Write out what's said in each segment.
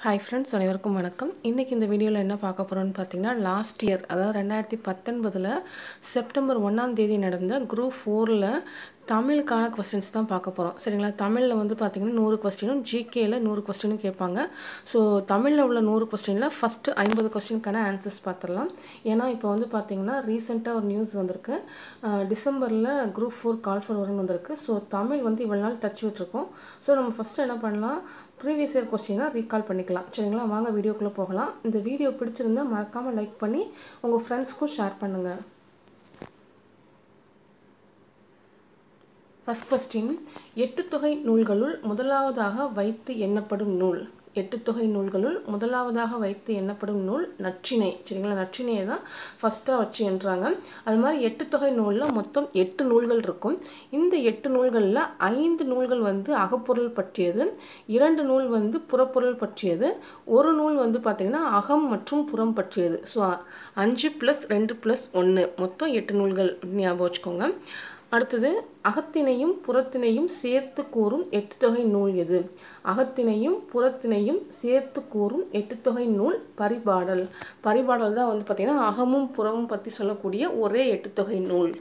hi friends அனைவருக்கும் வணக்கம் இன்றைக்கி இந்த வீடியோவில் என்ன பார்க்க போகிறோம்னு பார்த்தீங்கன்னா லாஸ்ட் இயர் அதாவது ரெண்டாயிரத்தி பத்தொன்பதில் செப்டம்பர் ஒன்றாம் தேதி நடந்த குரூப் ஃபோரில் தமிழுக்கான கொஸ்டின்ஸ் தான் பார்க்க போகிறோம் சரிங்களா தமிழில் வந்து பார்த்திங்கன்னா நூறு கொஸ்டினும் ஜிகேயில் நூறு கொஸ்டினும் கேட்பாங்க ஸோ தமிழில் உள்ள நூறு கொஸ்டினில் ஃபஸ்ட்டு ஐம்பது கொஸ்டினுக்கான ஆன்சர்ஸ் பார்த்துடலாம் ஏன்னா இப்போ வந்து பார்த்திங்கன்னா ரீசெண்டாக ஒரு நியூஸ் வந்திருக்கு அஹ் டிசம்பரில் குரூப் ஃபோர் கால் ஃபோர் வரும்னு வந்திருக்கு ஸோ தமிழ் வந்து இவ்வளோ நாள் தச்சு விட்ருக்கோம் ஸோ நம்ம ஃபஸ்ட்டு என்ன பண்ணலாம் ப்ரீவியஸ் இயர் கொஸ்டினை ரீகால் பண்ணிக்கலாம் சரிங்களா வாங்க வீடியோக்குள்ளே போகலாம் இந்த வீடியோ பிடிச்சிருந்தா மறக்காமல் லைக் பண்ணி உங்கள் ஃப்ரெண்ட்ஸ்க்கும் ஷேர் பண்ணுங்கள் ஃபஸ்ட் கொஸ்டின் எட்டு தொகை நூல்களுள் முதலாவதாக வைத்து எண்ணப்படும் நூல் எட்டு தொகை நூல்களுள் முதலாவதாக வைத்து எண்ணப்படும் நூல் நற்றிணை சரிங்களா நற்றிணையை தான் ஃபஸ்ட்டாக வச்சு என்றாங்க அது மாதிரி எட்டு தொகை நூலில் மொத்தம் எட்டு நூல்கள் இருக்கும் இந்த எட்டு நூல்களில் ஐந்து நூல்கள் வந்து அகப்பொருள் பற்றியது இரண்டு நூல் வந்து புறப்பொருள் பற்றியது ஒரு நூல் வந்து பார்த்திங்கன்னா அகம் மற்றும் புறம் பற்றியது ஸோ அஞ்சு ப்ளஸ் ரெண்டு ப்ளஸ் ஒன்று மொத்தம் எட்டு நூல்கள் ஞாபகம் வச்சுக்கோங்க அடுத்தது அகத்தினையும் புறத்தினையும் சேர்த்து கூறும் எட்டு தொகை நூல் எது அகத்தினையும் புறத்தினையும் சேர்த்து கூறும் எட்டு தொகை நூல் பரிபாடல் பரிபாடல் தான் வந்து பார்த்திங்கன்னா அகமும் புறமும் பற்றி சொல்லக்கூடிய ஒரே எட்டு தொகை நூல்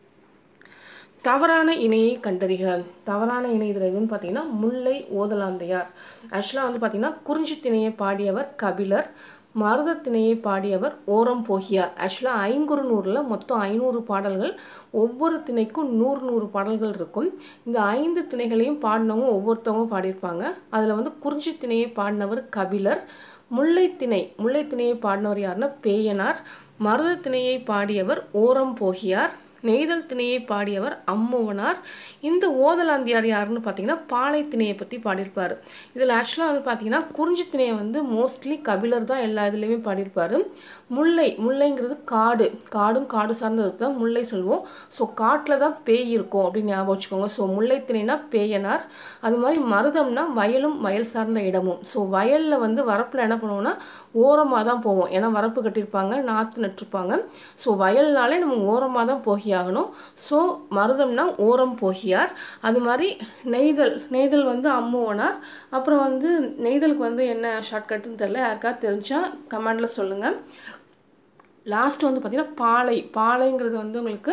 தவறான இணையை கண்டறிக தவறான இணை இதில் எதுன்னு பார்த்தீங்கன்னா முல்லை ஓதலாந்தையார் ஆக்சுவலாக வந்து பார்த்திங்கன்னா குறிஞ்சி திணையை பாடியவர் கபிலர் மருதத்திணையை பாடியவர் ஓரம் போகியார் ஆக்சுவலாக ஐங்குறுநூறில் மொத்தம் ஐநூறு பாடல்கள் ஒவ்வொரு திணைக்கும் நூறு நூறு பாடல்கள் இருக்கும் இந்த ஐந்து திணைகளையும் பாடினவங்க ஒவ்வொருத்தவங்க பாடியிருப்பாங்க அதில் வந்து குறிஞ்சி திணையை பாடினவர் கபிலர் முல்லைத்திணை முல்லைத்திணையை பாடினவர் யாருன்னா பேயனார் மருதத்திணையை பாடியவர் ஓரம் போகியார் நெய்தல் திணையை பாடியவர் அம்முவனார் இந்த ஓதலாந்தியார் யாருன்னு பார்த்தீங்கன்னா பாலை திணையை பற்றி பாடியிருப்பார் இதில் ஆக்சுவலாக வந்து பார்த்தீங்கன்னா குறிஞ்சி திணையை வந்து மோஸ்ட்லி கபிலர் தான் எல்லா இதுலேயுமே பாடியிருப்பார் முல்லை முல்லைங்கிறது காடு காடும் காடு சார்ந்தது தான் முல்லை சொல்லுவோம் ஸோ காட்டில் தான் பேய் இருக்கும் அப்படின்னு ஞாபகம் வச்சுக்கோங்க ஸோ முல்லை திணைனா பேயனார் அது மாதிரி மருதம்னா வயலும் வயல் சார்ந்த இடமும் ஸோ வயலில் வந்து வரப்பில் என்ன பண்ணுவோம்னா ஓரமாக தான் போவோம் ஏன்னா வரப்பு கட்டியிருப்பாங்க நாற்று நட்டுருப்பாங்க ஸோ வயல்னாலே நம்ம ஓரமாக தான் போகி ஆகணும் ஸோ மருதம்னா ஓரம் போகியார் அது மாதிரி நெய்தல் நெய்தல் வந்து அம்முவனார் அப்புறம் வந்து நெய்தலுக்கு வந்து என்ன ஷார்ட்கட்டுன்னு தெரில யாருக்காவது தெரிஞ்சால் கமெண்டில் சொல்லுங்கள் லாஸ்ட் வந்து பார்த்திங்கன்னா பாலை பாலைங்கிறது வந்து உங்களுக்கு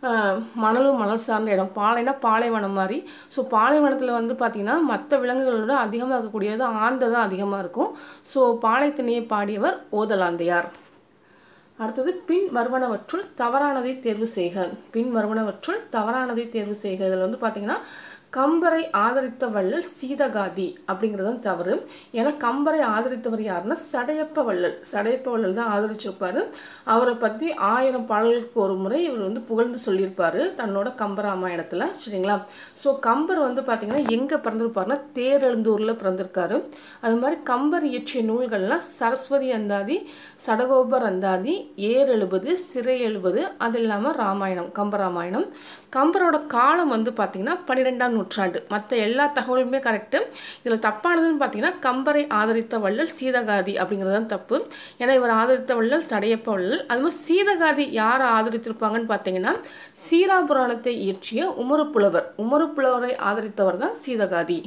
மணலும் மணல் சார்ந்த இடம் பாலைனா பாலைவனம் மாதிரி ஸோ பாலைவனத்தில் வந்து பார்த்திங்கன்னா மற்ற விலங்குகளோட அதிகமாக இருக்கக்கூடியது ஆந்தை தான் அதிகமாக இருக்கும் ஸோ பாலைத்திணையை பாடியவர் ஓதலாந்தையார் அடுத்தது பின் வருவனவற்றுள் தவறானதை தேர்வு செய்க பின் வருவனவற்றுள் தவறானதை தேர்வு செய்க இதில் வந்து பார்த்திங்கன்னா கம்பரை ஆதரித்த வள்ளல் சீதகாதி அப்படிங்கிறது தான் தவறு ஏன்னா கம்பரை ஆதரித்தவர் யாருன்னா சடையப்ப வள்ளல் சடையப்ப வள்ளல் தான் ஆதரிச்சிருப்பாரு அவரை பற்றி ஆயிரம் பாடல்களுக்கு ஒரு முறை இவர் வந்து புகழ்ந்து சொல்லியிருப்பாரு தன்னோட கம்பராமாயணத்தில் சரிங்களா ஸோ கம்பர் வந்து பார்த்திங்கன்னா எங்கே பிறந்திருப்பாருன்னா தேரெழுந்தூரில் பிறந்திருக்காரு அது மாதிரி கம்பர் இயற்றிய நூல்கள்லாம் சரஸ்வதி அந்தாதி சடகோபர் அந்தாதி ஏர் எழுபது சிறை எழுபது அது இல்லாமல் ராமாயணம் கம்பராமாயணம் கம்பரோட காலம் வந்து பார்த்திங்கன்னா பன்னிரெண்டாம் நூற்றாண்டு மற்ற எல்லா தகவலுமே கரெக்டு இதில் தப்பானதுன்னு பார்த்தீங்கன்னா கம்பரை ஆதரித்த வள்ளல் சீதகாதி அப்படிங்கிறது தான் தப்பு ஏன்னா இவர் ஆதரித்த வள்ளல் சடையப்ப வள்ளல் அது மாதிரி சீதகாதி யாரை ஆதரித்திருப்பாங்கன்னு பார்த்தீங்கன்னா சீராபுராணத்தை இயற்றிய உமருப்புலவர் உமருப்புலவரை ஆதரித்தவர் தான் சீதகாதி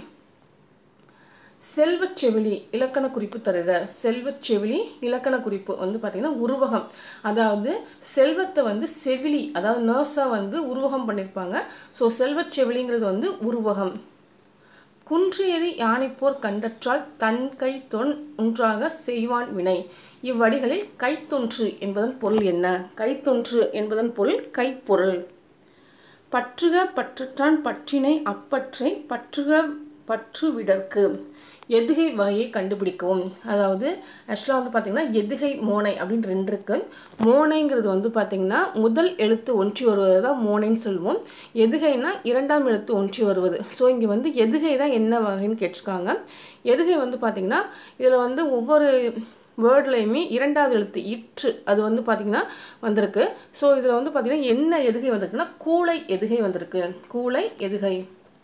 செல்வச் செவிலி இலக்கண குறிப்பு தருக செல்வச் செவிலி இலக்கண குறிப்பு வந்து பார்த்திங்கன்னா உருவகம் அதாவது செல்வத்தை வந்து செவிலி அதாவது நர்ஸாக வந்து உருவகம் பண்ணியிருப்பாங்க ஸோ செல்வச் செவிலிங்கிறது வந்து உருவகம் குன்றியறி யானைப்போர் கண்டற்றால் தன் கை தொன் ஒன்றாக செய்வான் வினை இவ்வடிகளில் கைத்தொன்று என்பதன் பொருள் என்ன கைத்தொன்று என்பதன் பொருள் கைப்பொருள் பற்றுக பற்றுற்றான் பற்றினை அப்பற்றை பற்றுக பற்று விடற்கு எதுகை வகையை கண்டுபிடிக்கவும் அதாவது ஆக்சுவலாக வந்து பார்த்திங்கன்னா எதுகை மோனை அப்படின்னு ரெண்டு இருக்கு மோனைங்கிறது வந்து பார்த்திங்கன்னா முதல் எழுத்து ஒன்றி வருவது தான் மோனைன்னு சொல்லுவோம் எதுகைனா இரண்டாம் எழுத்து ஒன்றி வருவது ஸோ இங்கே வந்து எதுகை தான் என்ன வகைன்னு கேட்டிருக்காங்க எதுகை வந்து பார்த்திங்கன்னா இதில் வந்து ஒவ்வொரு வேர்ட்லேயுமே இரண்டாவது எழுத்து இற்று அது வந்து பார்த்திங்கன்னா வந்திருக்கு ஸோ இதில் வந்து பார்த்திங்கன்னா என்ன எதுகை வந்திருக்குன்னா கூளை எதுகை வந்திருக்கு கூளை எதுகை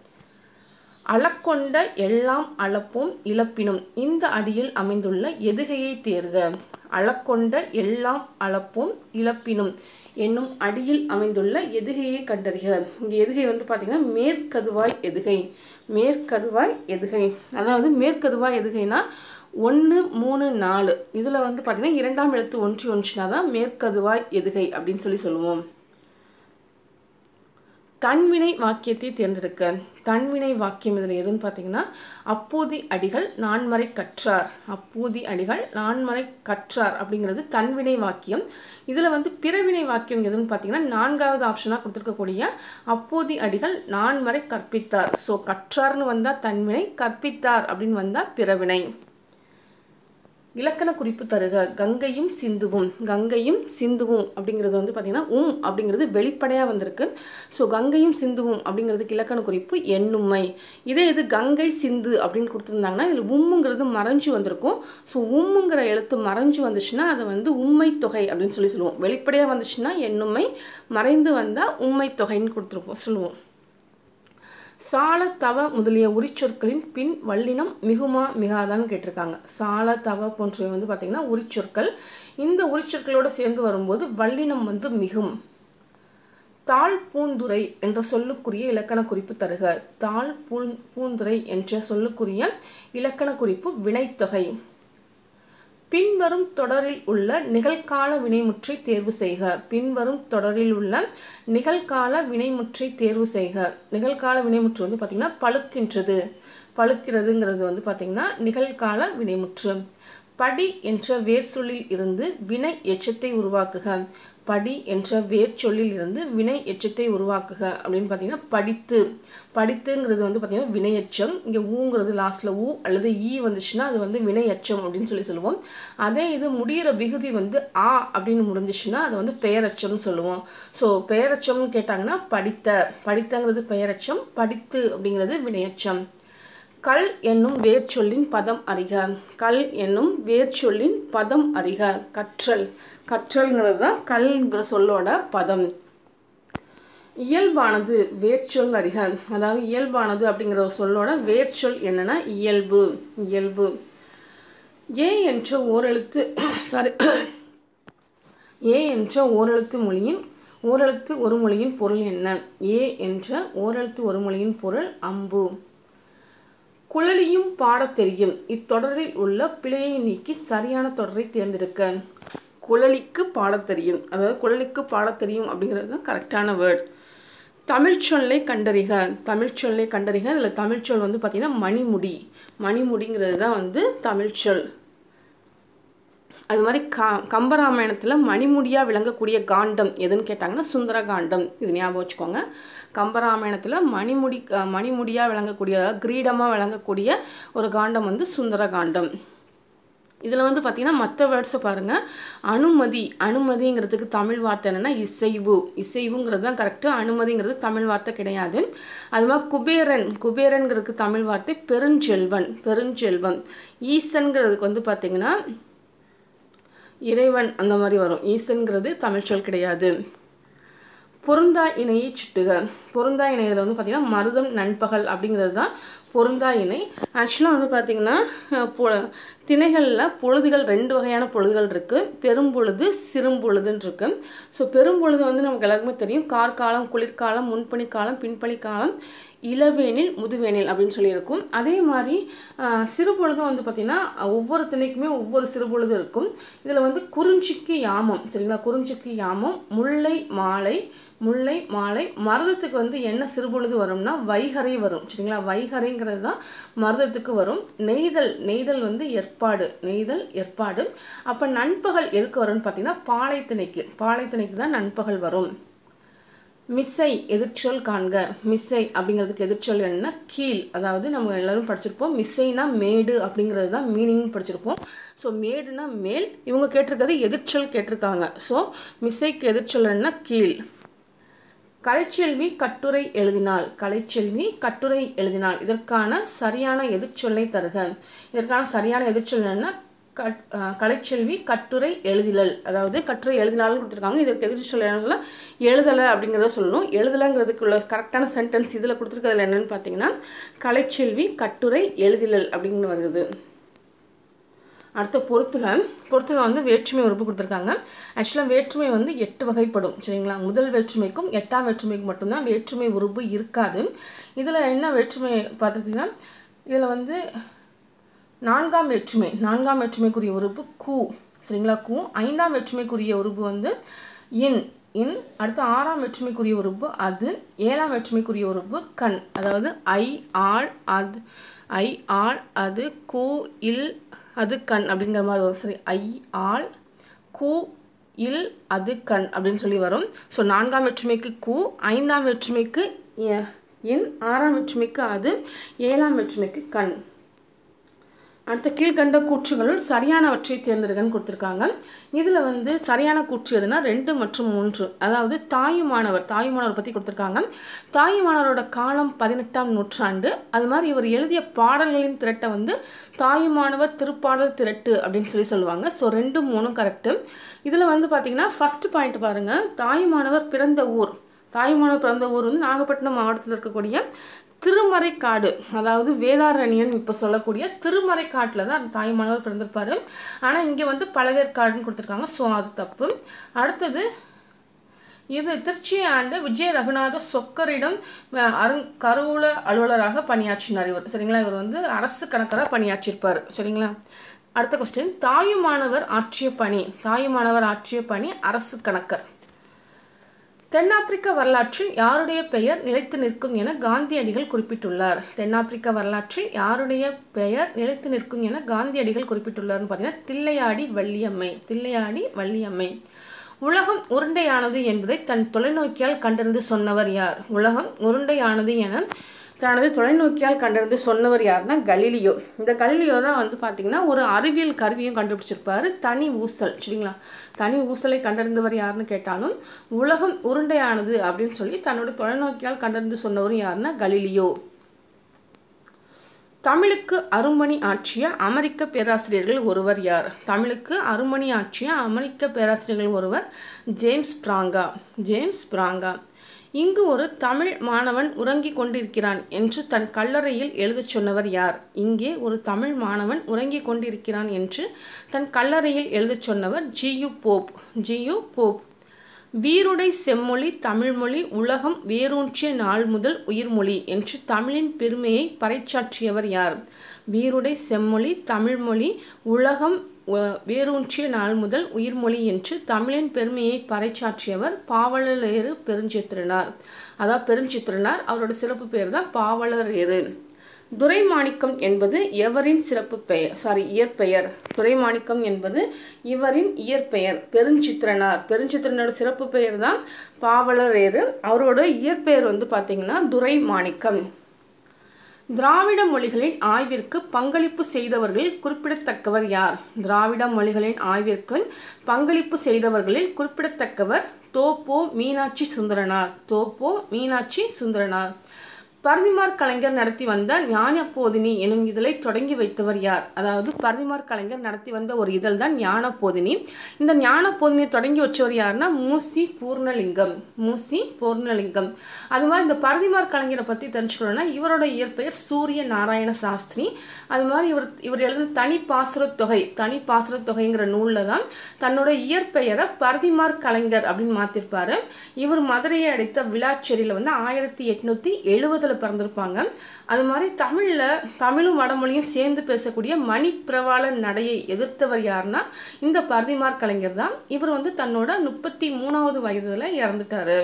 அளக்கொண்ட எல்லாம் அளப்போம் இழப்பினும் இந்த அடியில் அமைந்துள்ள எதுகையை தேர்க அளக்கொண்ட எல்லாம் அளப்போம் இழப்பினும் என்னும் அடியில் அமைந்துள்ள எதுகையை கண்டறிக இங்கே எதுகை வந்து பார்த்திங்கன்னா மேற்கதுவாய் எதுகை மேற்கதுவாய் எதுகை அதாவது மேற்கதுவாய் எதுகைனா ஒன்று மூணு நாலு இதில் வந்து பார்த்திங்கன்னா இரண்டாம் எழுத்து ஒன்றி ஒன்றினா தான் மேற்கதுவாய் எதுகை அப்படின்னு சொல்லி சொல்லுவோம் தன்வினை வாக்கியத்தை தேர்ந்தெடுக்க தன்வினை வாக்கியம் இதில் எதுன்னு பார்த்தீங்கன்னா அப்போதி அடிகள் நான்மறை கற்றார் அப்போதி அடிகள் நான்மறை கற்றார் அப்படிங்கிறது தன்வினை வாக்கியம் இதில் வந்து பிறவினை வாக்கியம் எதுன்னு பார்த்தீங்கன்னா நான்காவது ஆப்ஷனாக கொடுத்துருக்கக்கூடிய அப்போதி அடிகள் நான்மறை கற்பித்தார் ஸோ கற்றார்னு வந்தால் தன்வினை கற்பித்தார் அப்படின்னு வந்தால் பிறவினை இலக்கண குறிப்பு தருக கங்கையும் சிந்துவும் கங்கையும் சிந்துவும் அப்படிங்கிறது வந்து பார்த்திங்கன்னா உம் அப்படிங்கிறது வெளிப்படையாக வந்திருக்கு ஸோ கங்கையும் சிந்துவும் அப்படிங்கிறதுக்கு இலக்கண குறிப்பு எண்ணுமை இதே இது கங்கை சிந்து அப்படின்னு கொடுத்துருந்தாங்கன்னா இதில் உம்முங்கிறது மறைஞ்சு வந்திருக்கும் ஸோ உம்முங்கிற எழுத்து மறைஞ்சு வந்துச்சுன்னா அதை வந்து உண்மை தொகை அப்படின்னு சொல்லி சொல்லுவோம் வெளிப்படையாக வந்துச்சுன்னா எண்ணுமை மறைந்து வந்தால் உண்மை தொகைன்னு கொடுத்துருப்போம் சொல்லுவோம் சால தவ முதலிய உரிச்சொற்களின் பின் வல்லினம் மிகுமா மிகாதான்னு கேட்டிருக்காங்க சால தவ போன்றவை வந்து பார்த்திங்கன்னா உரிச்சொற்கள் இந்த உரிச்சொற்களோடு சேர்ந்து வரும்போது வல்லினம் வந்து மிகும் தாழ் பூந்துரை என்ற சொல்லுக்குரிய இலக்கண குறிப்பு தருக தாழ் பூன் பூந்துரை என்ற சொல்லுக்குரிய இலக்கண குறிப்பு வினைத்தொகை பின்வரும் தொடரில் உள்ள நிகழ்கால வினைமுற்றை தேர்வு செய்க பின்வரும் தொடரில் உள்ள நிகழ்கால வினைமுற்றை தேர்வு செய்க நிகழ்கால வினைமுற்று வந்து பார்த்திங்கன்னா பழுக்கின்றது பழுக்கிறதுங்கிறது வந்து பார்த்திங்கன்னா நிகழ்கால வினைமுற்று படி என்ற வேர் சொல்லில் இருந்து வினை எச்சத்தை உருவாக்குக படி என்ற வேர் சொல்லில் இருந்து வினை எச்சத்தை உருவாக்குக அப்படின்னு பார்த்தீங்கன்னா படித்து படித்துங்கிறது வந்து பார்த்தீங்கன்னா வினையச்சம் இங்கே ஊங்கிறது லாஸ்ட்டில் ஊ அல்லது ஈ வந்துச்சுன்னா அது வந்து வினையச்சம் அப்படின்னு சொல்லி சொல்லுவோம் அதே இது முடிகிற விகுதி வந்து ஆ அப்படின்னு முடிஞ்சிச்சுன்னா அது வந்து பெயரச்சம்னு சொல்லுவோம் ஸோ பெயரச்சம்னு கேட்டாங்கன்னா படித்த படித்தங்கிறது பெயரச்சம் படித்து அப்படிங்கிறது வினையச்சம் கல் என்னும் வேர்ச்சொல்லின் பதம் அறிக கல் என்னும் வேர்ச்சொல்லின் பதம் அறிக கற்றல் கற்றல்ங்கிறது தான் கல்ங்கிற சொல்லோட பதம் இயல்பானது வேர்ச்சொல் அறிக அதாவது இயல்பானது அப்படிங்கிற ஒரு சொல்லோட வேர்ச்சொல் என்னன்னா இயல்பு இயல்பு ஏ என்ற ஓரெழுத்து சாரி ஏ என்ற ஓரெழுத்து மொழியின் ஓரெழுத்து ஒரு மொழியின் பொருள் என்ன ஏ என்ற ஓரெழுத்து ஒரு மொழியின் பொருள் அம்பு குழலியும் பாடத் தெரியும் இத்தொடரில் உள்ள பிழையை நீக்கி சரியான தொடரை தேர்ந்தெடுக்க குழலிக்கு பாடத் தெரியும் அதாவது குழலிக்கு பாடத் தெரியும் அப்படிங்கிறது தான் கரெக்டான வேர்ட் தமிழ்ச்சொல்லை கண்டறிக தமிழ்ச்சொல்லை கண்டறிக இதில் தமிழ்ச்சொல் வந்து பார்த்திங்கன்னா மணிமுடி மணிமுடிங்கிறது தான் வந்து தமிழ்ச்சொல் அது மாதிரி க கம்பராமாயணத்தில் மணிமுடியாக விளங்கக்கூடிய காண்டம் எதுன்னு கேட்டாங்கன்னா சுந்தர காண்டம் இது ஞாபகம் வச்சுக்கோங்க கம்பராமாயணத்தில் மணிமுடி மணிமுடியாக விளங்கக்கூடிய அதாவது கிரீடமாக விளங்கக்கூடிய ஒரு காண்டம் வந்து சுந்தர காண்டம் இதில் வந்து பார்த்திங்கன்னா மற்ற வேர்ட்ஸை பாருங்கள் அனுமதி அனுமதிங்கிறதுக்கு தமிழ் வார்த்தை என்னென்னா இசைவு இசைவுங்கிறது தான் கரெக்டு அனுமதிங்கிறது தமிழ் வார்த்தை கிடையாது அது மாதிரி குபேரன் குபேரன்கிறதுக்கு தமிழ் வார்த்தை பெருஞ்செல்வன் பெருஞ்செல்வன் ஈசன்கிறதுக்கு வந்து பார்த்திங்கன்னா இறைவன் அந்த மாதிரி வரும் ஈசன்கிறது தமிழ்ச்சொல் கிடையாது பொருந்தா இணையை சுட்டுக பொருந்தா இணையில் வந்து பார்த்திங்கன்னா மருதம் நண்பகல் அப்படிங்கிறது தான் பொருந்தா இணை ஆக்சுவலாக வந்து பார்த்திங்கன்னா பொ திணைகளில் பொழுதுகள் ரெண்டு வகையான பொழுதுகள் இருக்குது பெரும்பொழுது சிறும்பொழுதுன்னு இருக்கு ஸோ பெரும்பொழுது வந்து நமக்கு எல்லாருக்குமே தெரியும் கார்காலம் குளிர்காலம் முன்பனிக்காலம் பின்பனிக்காலம் இளவேனில் முதுவேனில் அப்படின்னு சொல்லியிருக்கும் அதே மாதிரி சிறுபொழுதும் வந்து பார்த்திங்கன்னா ஒவ்வொரு திணைக்குமே ஒவ்வொரு சிறுபொழுது இருக்கும் இதில் வந்து குறிஞ்சிக்கு யாமம் சரிங்களா குறிஞ்சிக்கு யாமம் முல்லை மாலை முல்லை மாலை மருதத்துக்கு வந்து என்ன சிறுபொழுது வரும்னா வைகரை வரும் சரிங்களா வைகரைங்கிறது தான் மருதத்துக்கு வரும் நெய்தல் நெய்தல் வந்து ஏற்பாடு நெய்தல் ஏற்பாடு அப்போ நண்பகல் எதுக்கு வரும்னு பார்த்தீங்கன்னா பாலைத்திணைக்கு பாலைத்திணைக்கு தான் நண்பகல் வரும் மிஸ்ஸை எதிர்ச்சொல் காண்க மிஸ்ஸை அப்படிங்கிறதுக்கு எதிர்ச்சொல் என்னன்னா கீழ் அதாவது நம்ம எல்லாரும் படிச்சிருப்போம் மிஸ்ஸைனா மேடு அப்படிங்கிறது தான் மீனிங் படிச்சிருப்போம் ஸோ மேடுனா மேல் இவங்க கேட்டிருக்கிறது எதிர்ச்சொல் கேட்டிருக்காங்க ஸோ மிஸ்ஸைக்கு எதிர்ச்சொல் என்ன கீழ் கலைச்செல்வி கட்டுரை எழுதினாள் கலைச்செல்வி கட்டுரை எழுதினாள் இதற்கான சரியான எதிர்ச்சொல்லை தருக இதற்கான சரியான எதிர்ச்சொல் என்னன்னா கட் கலைச்செல்வி கட்டுரை எழுதிலல் அதாவது கட்டுரை எழுதினாலும் கொடுத்துருக்காங்க இதற்கு எதிர்ச்சொல் என்னன்னா எழுதலை அப்படிங்கிறத சொல்லணும் எழுதலைங்கிறதுக்கு உள்ள கரெக்டான சென்டென்ஸ் இதில் கொடுத்துருக்கிறதுல என்னென்னு பார்த்தீங்கன்னா கலைச்செல்வி கட்டுரை எழுதிலல் அப்படின்னு வருது அடுத்த பொறுத்துக பொறுத்துக வந்து வேற்றுமை உறுப்பு கொடுத்துருக்காங்க ஆக்சுவலாக வேற்றுமை வந்து எட்டு வகைப்படும் சரிங்களா முதல் வேற்றுமைக்கும் எட்டாம் வேற்றுமைக்கும் மட்டும்தான் வேற்றுமை உறுப்பு இருக்காது இதில் என்ன வேற்றுமை பார்த்துக்கிட்டிங்கன்னா இதில் வந்து நான்காம் வேற்றுமை நான்காம் வேற்றுமைக்குரிய உறுப்பு கூ சரிங்களா கூ ஐந்தாம் வேற்றுமைக்குரிய உறுப்பு வந்து இன் இன் அடுத்து ஆறாம் வேற்றுமைக்குரிய உறுப்பு அது ஏழாம் வேற்றுமைக்குரிய உறுப்பு கண் அதாவது ஐ ஆள் அது ஐ ஆள் அது கூ இல் அது கண் அப்படிங்கிற மாதிரி வரும் சரி ஐ ஆள் கூ இல் அது கண் அப்படின்னு சொல்லி வரும் ஸோ நான்காம் வேற்றுமைக்கு கூ ஐந்தாம் வேற்றுமைக்கு எ- இன் ஆறாம் வேற்றுமைக்கு அது ஏழாம் வேற்றுமைக்கு கண் அடுத்த கீழ்கண்ட கூற்றுகளுள் சரியானவற்றை தேர்ந்தெடுக்கன்னு கொடுத்துருக்காங்க இதில் வந்து சரியான கூற்று எதுனா ரெண்டு மற்றும் மூன்று அதாவது தாயுமானவர் தாயுமானவர் பற்றி கொடுத்துருக்காங்க தாயுமானவரோட காலம் பதினெட்டாம் நூற்றாண்டு அது மாதிரி இவர் எழுதிய பாடல்களின் திரட்டை வந்து தாயுமானவர் திருப்பாடல் திரட்டு அப்படின்னு சொல்லி சொல்லுவாங்க ஸோ ரெண்டு மூணும் கரெக்டு இதில் வந்து பார்த்தீங்கன்னா ஃபர்ஸ்ட் பாயிண்ட் பாருங்கள் தாயுமானவர் பிறந்த ஊர் தாயுமானவர் பிறந்த ஊர் வந்து நாகப்பட்டினம் மாவட்டத்தில் இருக்கக்கூடிய திருமறைக்காடு அதாவது வேதாரண்யன் இப்போ சொல்லக்கூடிய திருமறைக்காட்டில் தான் அந்த தாய்மானவர் பிறந்திருப்பாரு ஆனால் இங்கே வந்து பழவேற்காடுன்னு கொடுத்துருக்காங்க ஸோ அது தப்பு அடுத்தது இது திருச்சியை ஆண்ட விஜய ரகுநாத சொக்கரிடம் அஹ், அருங் கருவூல அலுவலராக பணியாற்றினார் இவர் சரிங்களா இவர் வந்து அரசு கணக்கராக பணியாற்றியிருப்பார் சரிங்களா அடுத்த கொஸ்டின் தாயுமானவர் ஆற்றிய பணி தாயுமானவர் ஆற்றிய பணி அரசு கணக்கர் தென்னாப்பிரிக்க வரலாற்றில் யாருடைய பெயர் நிலைத்து நிற்கும் என காந்தியடிகள் குறிப்பிட்டுள்ளார் தென்னாப்பிரிக்க வரலாற்றில் யாருடைய பெயர் நிலைத்து நிற்கும் என காந்தியடிகள் குறிப்பிட்டுள்ளார்னு பார்த்தீங்கன்னா தில்லையாடி வள்ளியம்மை தில்லையாடி வள்ளியம்மை உலகம் உருண்டையானது என்பதை தன் தொலைநோக்கியால் கண்டறிந்து சொன்னவர் யார் உலகம் உருண்டையானது என தனது தொலைநோக்கியால் கண்டறிந்து சொன்னவர் யாருன்னா கலீலியோ இந்த கலீலியோ தான் வந்து பார்த்திங்கன்னா ஒரு அறிவியல் கருவியும் கண்டுபிடிச்சிருப்பாரு தனி ஊசல் சரிங்களா தனி ஊசலை கண்டறிந்தவர் யாருன்னு கேட்டாலும் உலகம் உருண்டையானது அப்படின்னு சொல்லி தன்னோட தொலைநோக்கியால் கண்டறிந்து சொன்னவர் யாருன்னா கலீலியோ தமிழுக்கு அருமணி ஆற்றிய அமெரிக்க பேராசிரியர்கள் ஒருவர் யார் தமிழுக்கு அருமணி ஆற்றிய அமெரிக்க பேராசிரியர்கள் ஒருவர் ஜேம்ஸ் பிராங்கா ஜேம்ஸ் பிராங்கா இங்கு ஒரு தமிழ் மாணவன் உறங்கிக் கொண்டிருக்கிறான் என்று தன் கல்லறையில் எழுதச் சொன்னவர் யார் இங்கே ஒரு தமிழ் மாணவன் உறங்கிக் கொண்டிருக்கிறான் என்று தன் கல்லறையில் எழுதச் சொன்னவர் ஜியு போப் ஜியு போப் வீருடை செம்மொழி தமிழ்மொழி உலகம் வேரூன்றிய நாள் முதல் உயிர்மொழி என்று தமிழின் பெருமையை பறைச்சாற்றியவர் யார் வீருடை செம்மொழி தமிழ்மொழி உலகம் உ- வேரூன்றிய நாள் முதல் உயிர்மொழி என்று தமிழின் பெருமையை பறைச்சாற்றியவர் பாவலரேறு பெருஞ்சித்திரனார் அதாவது பெருஞ்சித்திரனார் அவரோட சிறப்பு பேர் தான் பாவலரேறு துரைமாணிக்கம் என்பது எவரின் சிறப்பு பெயர் சாரி இயற்பெயர் துரைமாணிக்கம் என்பது இவரின் இயற்பெயர் பெருஞ்சித்திரனார் பெருஞ்சித்திரனோட சிறப்பு பெயர் தான் பாவலரேறு அவரோட இயற்பெயர் வந்து பார்த்தீங்கன்னா துரைமாணிக்கம் திராவிட மொழிகளின் ஆய்விற்கு பங்களிப்பு செய்தவர்களில் குறிப்பிடத்தக்கவர் யார் திராவிட மொழிகளின் ஆய்விற்கு பங்களிப்பு செய்தவர்களில் குறிப்பிடத்தக்கவர் தோப்போ மீனாட்சி சுந்தரனார் தோப்போ மீனாட்சி சுந்தரனார் பரதிமார் கலைஞர் நடத்தி வந்த ஞானபோதினி எனும் இதழை தொடங்கி வைத்தவர் யார் அதாவது பரதிமார் கலைஞர் நடத்தி வந்த ஒரு இதழ் தான் ஞானபோதினி இந்த ஞானபோதினியை தொடங்கி வச்சவர் யாருன்னா மூசி பூர்ணலிங்கம் மூசி பூர்ணலிங்கம் அது மாதிரி இந்த பரதிமார் கலைஞரை பற்றி தெரிஞ்சுக்கணும்னா இவரோட இயற்பெயர் சூரிய நாராயண சாஸ்திரி அது மாதிரி இவர் இவர் எழுதின தனி பாசுரத் தொகை தனி பாசுரத் தொகைங்கிற நூலில் தான் தன்னோட இயற்பெயரை பரதிமார் கலைஞர் அப்படின்னு மாற்றிருப்பாரு இவர் மதுரையை அடைத்த விழாச்சேரியில் வந்து ஆயிரத்தி எட்நூற்றி எழுபதில் பிறந்திருப்பாங்க அது மாதிரி தமிழில் தமிழும் வடமொழியும் சேர்ந்து பேசக்கூடிய மணிப்பிரவாள நடையை எதிர்த்தவர் யாருன்னா இந்த பரதிமார் கலைஞர் தான் இவர் வந்து தன்னோட முப்பத்தி மூணாவது வயதில் இறந்துட்டாரு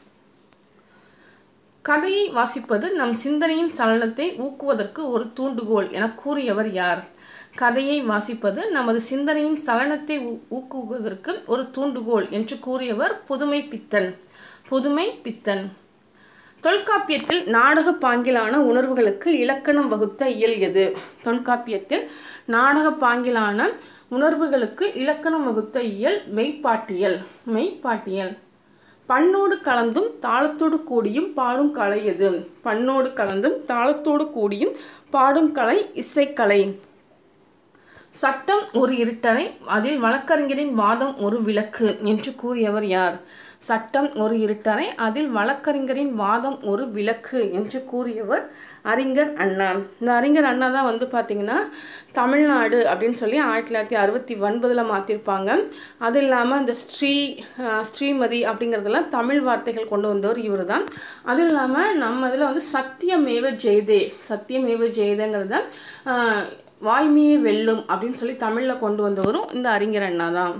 கதையை வாசிப்பது நம் சிந்தனையின் சலனத்தை ஊக்குவதற்கு ஒரு தூண்டுகோல் என கூறியவர் யார் கதையை வாசிப்பது நமது சிந்தனையின் சலனத்தை ஊ- ஊக்குவதற்கு ஒரு தூண்டுகோல் என்று கூறியவர் புதுமை பித்தன் புதுமை பித்தன் தொல்காப்பியத்தில் நாடக பாங்கிலான உணர்வுகளுக்கு இலக்கணம் வகுத்த இயல் எது தொல்காப்பியத்தில் நாடக பாங்கிலான உணர்வுகளுக்கு இலக்கணம் வகுத்த இயல் மெய்ப்பாட்டியல் மெய்ப்பாட்டியல் பண்ணோடு கலந்தும் தாளத்தோடு கூடியும் பாடும் கலை எது பண்ணோடு கலந்தும் தாளத்தோடு கூடியும் பாடும் கலை இசைக்கலை சட்டம் ஒரு இருட்டறை அதில் வழக்கறிஞரின் வாதம் ஒரு விளக்கு என்று கூறியவர் யார் சட்டம் ஒரு இருட்டறை அதில் வழக்கறிஞரின் வாதம் ஒரு விளக்கு என்று கூறியவர் அறிஞர் அண்ணா இந்த அறிஞர் அண்ணா தான் வந்து பார்த்திங்கன்னா தமிழ்நாடு அப்படின்னு சொல்லி ஆயிரத்தி தொள்ளாயிரத்தி அறுபத்தி ஒன்பதில் மாற்றிருப்பாங்க அது இல்லாமல் இந்த ஸ்ரீ அஹ், ஸ்ரீமதி அப்படிங்கிறதெல்லாம் தமிழ் வார்த்தைகள் கொண்டு வந்தவர் இவர் தான் அதுவும் இல்லாமல் நம்ம இதில் வந்து சத்தியமேவ ஜெயதே சத்தியமேவ ஜெயதேங்கிறத ஆஹ், வாய்மையே வெல்லும் அப்படின்னு சொல்லி தமிழில் கொண்டு வந்தவரும் இந்த அறிஞர் அண்ணா தான்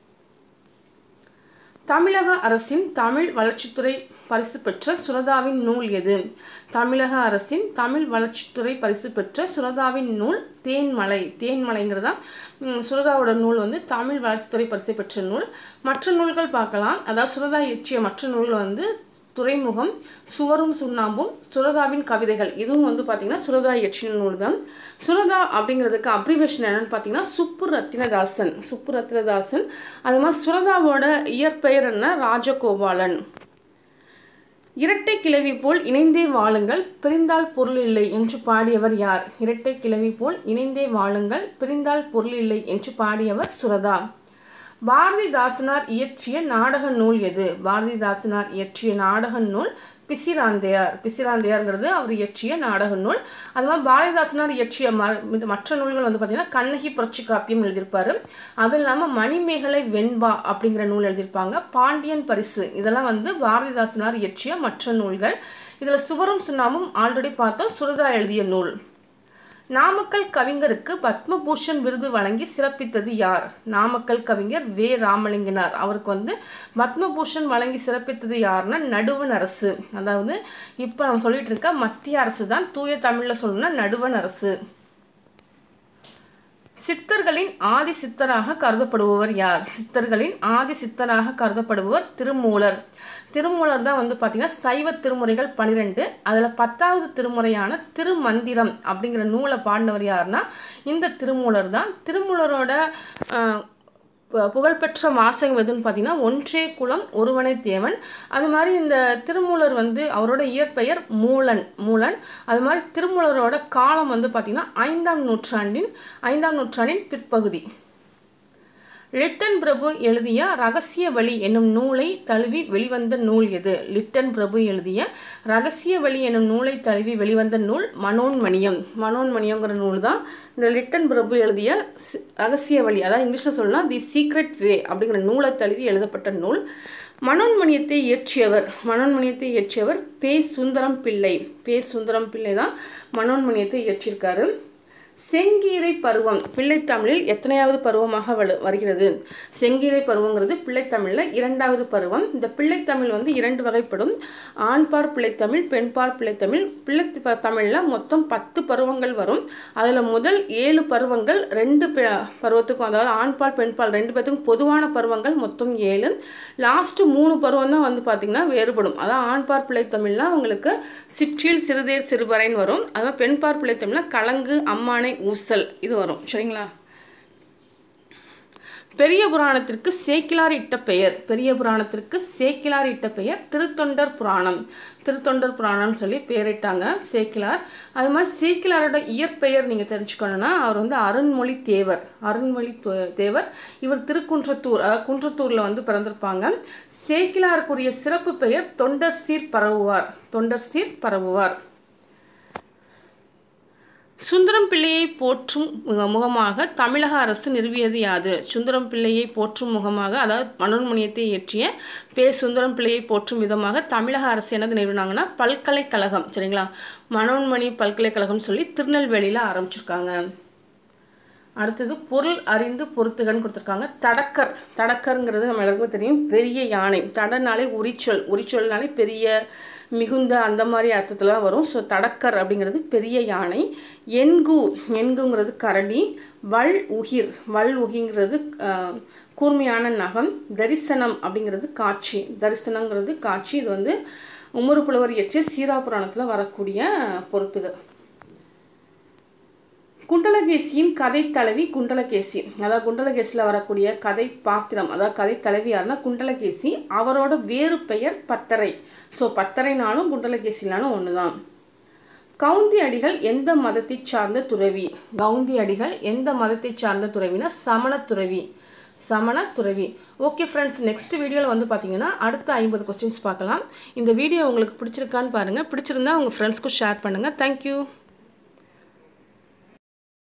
தமிழக அரசின் தமிழ் வளர்ச்சித்துறை பரிசு பெற்ற சுரதாவின் நூல் எது தமிழக அரசின் தமிழ் வளர்ச்சித்துறை பரிசு பெற்ற சுரதாவின் நூல் தேன்மலை தேன்மலைங்கிறதா ம், சுரதாவோட நூல் வந்து தமிழ் வளர்ச்சித்துறை பரிசு பெற்ற நூல் மற்ற நூல்கள் பார்க்கலாம் அதாவது சுரதா இயற்றிய மற்ற நூல்கள் வந்து துறைமுகம் சுவரும் சுண்ணாம்பும் சுரதாவின் கவிதைகள் இதுவும் வந்து பார்த்திங்கன்னா சுரதா இயற்றிய நூல் தான் சுரதா அப்படிங்கிறதுக்கு அப்ரிவேஷன் என்னன்னு பார்த்தீங்கன்னா சுப்பு ரத்தினதாசன் சுப்பு ரத்தினதாசன் அது மாதிரி சுரதாவோட இயற்பெயர் என்ன ராஜகோபாலன் இரட்டை கிளவி போல் இணைந்தே வாழுங்கள் பிரிந்தால் பொருள் இல்லை என்று பாடியவர் யார் இரட்டை கிளவி போல் இணைந்தே வாழுங்கள் பிரிந்தால் பொருள் இல்லை என்று பாடியவர் சுரதா பாரதிதாசனார் இயற்றிய நாடக நூல் எது பாரதிதாசனார் இயற்றிய நாடக நூல் பிசிராந்தையார் பிசிராந்தையார்ங்கிறது அவர் இயற்றிய நாடக நூல் அது மாதிரி பாரதிதாசனார் இயற்றிய ம இந்த மற்ற நூல்கள் வந்து பார்த்திங்கன்னா கண்ணகி புரட்சி காப்பியம் எழுதியிருப்பாரு அது இல்லாமல் மணிமேகலை வெண்பா அப்படிங்கிற நூல் எழுதியிருப்பாங்க பாண்டியன் பரிசு இதெல்லாம் வந்து பாரதிதாசனார் இயற்றிய மற்ற நூல்கள் இதில் சுவரும் சுண்ணாமும் ஆல்ரெடி பார்த்தோம் சுரதா எழுதிய நூல் நாமக்கல் கவிஞருக்கு பத்மபூஷன் விருது வழங்கி சிறப்பித்தது யார் நாமக்கல் கவிஞர் வே ராமலிங்கனார் அவருக்கு வந்து பத்மபூஷன் வழங்கி சிறப்பித்தது யாருன்னா நடுவண் அரசு அதாவது இப்போ நம்ம சொல்லிட்டு இருக்க மத்திய அரசு தான் தூய தமிழில் சொல்லணும்னா நடுவண் அரசு சித்தர்களின் ஆதி சித்தராக கருதப்படுபவர் யார் சித்தர்களின் ஆதி சித்தராக கருதப்படுபவர் திருமூலர் திருமூலர் தான் வந்து பார்த்தீங்கன்னா சைவ திருமுறைகள் பன்னிரெண்டு அதில் பத்தாவது திருமுறையான திருமந்திரம் அப்படிங்கிற நூலை பாடினவர் யாருன்னா இந்த திருமூலர் தான் திருமூலரோட ஆஹ், பு- புகழ்பெற்ற வாசகம் எதுன்னு பார்த்தீங்கன்னா ஒன்றே குலம் ஒருவனை தேவன் அது மாதிரி இந்த திருமூலர் வந்து அவரோட இயற்பெயர் மூலன் மூலன் அது மாதிரி திருமூலரோட காலம் வந்து பார்த்தீங்கன்னா ஐந்தாம் நூற்றாண்டின் ஐந்தாம் நூற்றாண்டின் பிற்பகுதி லிட்டன் பிரபு எழுதிய ரகசிய வழி என்னும் நூலை தழுவி வெளிவந்த நூல் எது லிட்டன் பிரபு எழுதிய ரகசிய வழி என்னும் நூலை தழுவி வெளிவந்த நூல் மனோன்மணியம் மனோன்மணியங்கிற நூல் தான் இந்த லிட்டன் பிரபு எழுதிய சி- ரகசிய வழி அதாவது இங்கிலீஷில் சொல்லலாம் தி சீக்ரெட் வே அப்படிங்கிற நூலை தழுவி எழுதப்பட்ட நூல் மனோன்மணியத்தை இயற்றியவர் மனோன்மணியத்தை இயற்றியவர் பே சுந்தரம் பிள்ளை பே சுந்தரம் பிள்ளை தான் மனோன்மணியத்தை இயற்றியிருக்காரு செங்கீரை பருவம் பிள்ளைத்தமிழில் எத்தனையாவது பருவமாக வலு- வருகிறது செங்கீரை பருவங்கிறது பிள்ளைத்தமிழில் இரண்டாவது பருவம் இந்த பிள்ளைத்தமிழ் வந்து இரண்டு வகைப்படும் ஆண்பார் பிள்ளைத்தமிழ் பெண்பார் பிள்ளைத்தமிழ் பிள்ளை ப- தமிழ்ல மொத்தம் பத்து பருவங்கள் வரும் அதில் முதல் ஏழு பருவங்கள் ரெண்டு ப- பருவத்துக்கும் அதாவது ஆண்பால் பெண்பால் ரெண்டு பேத்துக்கும் பொதுவான பருவங்கள் மொத்தம் ஏழு லாஸ்ட்டு மூணு பருவம் தான் வந்து பார்த்திங்கன்னா வேறுபடும் அதான் ஆண்பார் பிள்ளைத்தமிழ்னா உங்களுக்கு சிற்றில் சிறுதேர் சிறுபறைன்னு வரும் அதான் பெண்பார் பிள்ளைத்தமிழ்னா கலங்கு அம்மானை ஊசல் இது வரும் சரிங்களா பெரிய புராணத்திற்கு சேக்கிலார் இட்ட பெயர் பெரிய புராணத்திற்கு சேக்கிலார் இட்ட பெயர் திருத்தொண்டர் புராணம் திருத்தொண்டர் புராணம்னு சொல்லி பெயரிட்டாங்க சேக்கிலார் அது மாதிரி சேக்கிலாரோட இயற்பெயர் நீங்கள் தெரிஞ்சுக்கணுன்னா அவர் வந்து அருண்மொழி தேவர் அருண்மொழி தே- தேவர் இவர் திருக்குன்றத்தூர் அதாவது குன்றத்தூரில் வந்து பிறந்திருப்பாங்க சேக்கிலாருக்குரிய சிறப்பு பெயர் தொண்டர் சீர் பரவுவார் தொண்டர் சீர் பரவுவார் சுந்தரம் பிள்ளையை போற்றும் முக- முகமாக தமிழக அரசு நிறுவியது யாது சுந்தரம் பிள்ளையை போற்றும் முகமாக அதாவது மனோன்மணியத்தை இயற்றிய பே சுந்தரம் பிள்ளையை போற்றும் விதமாக தமிழக அரசு என்னது நிறுவினாங்கன்னா பல்கலைக்கழகம் சரிங்களா மனோன்மணி பல்கலைக்கழகம் சொல்லி திருநெல்வேலியில் ஆரம்பிச்சிருக்காங்க அடுத்தது பொருள் அறிந்து பொறுத்துகன்னு கொடுத்துருக்காங்க தடக்கர் தடக்கருங்கிறது நம்ம எல்லாருக்கும் தெரியும் பெரிய யானை தடனாலே உரிச்சொல் உரிச்சொல்னாலே பெரிய மிகுந்த அந்த மாதிரி அர்த்தத்தில் தான் வரும் ஸோ தடக்கர் அப்படிங்கிறது பெரிய யானை எண்கு எண்குங்கிறது கரடி வல் உகிர் வல் உகிங்கிறது ஆஹ், கூர்மையான நகம் தரிசனம் அப்படிங்கிறது காட்சி தரிசனங்கிறது காட்சி இது வந்து உமறு புலவர் இயற்றிய சீரா புராணத்தில் வரக்கூடிய பொறுத்துக குண்டலகேசியின் கதை தலைவி குண்டலகேசி அதாவது குண்டலகேசியில் வரக்கூடிய கதை பாத்திரம் அதாவது கதை தலைவி யாருன்னா குண்டலகேசி அவரோட வேறு பெயர் பத்தரை ஸோ பத்தரைனாலும் குண்டலகேசினாலும் ஒன்று தான் கவுந்தி அடிகள் எந்த மதத்தை சார்ந்த துறவி கவுந்தி அடிகள் எந்த மதத்தை சார்ந்த துறவினா சமண துறவி சமண துறவி ஓகே ஃப்ரெண்ட்ஸ் நெக்ஸ்ட் வீடியோவில் வந்து பார்த்தீங்கன்னா அடுத்த ஐம்பது கொஸ்டின்ஸ் பார்க்கலாம் இந்த வீடியோ உங்களுக்கு பிடிச்சிருக்கான்னு பாருங்கள் பிடிச்சிருந்தா உங்கள் ஃப்ரெண்ட்ஸ்க்கும் ஷேர் பண்ணுங்கள் தேங்க்யூ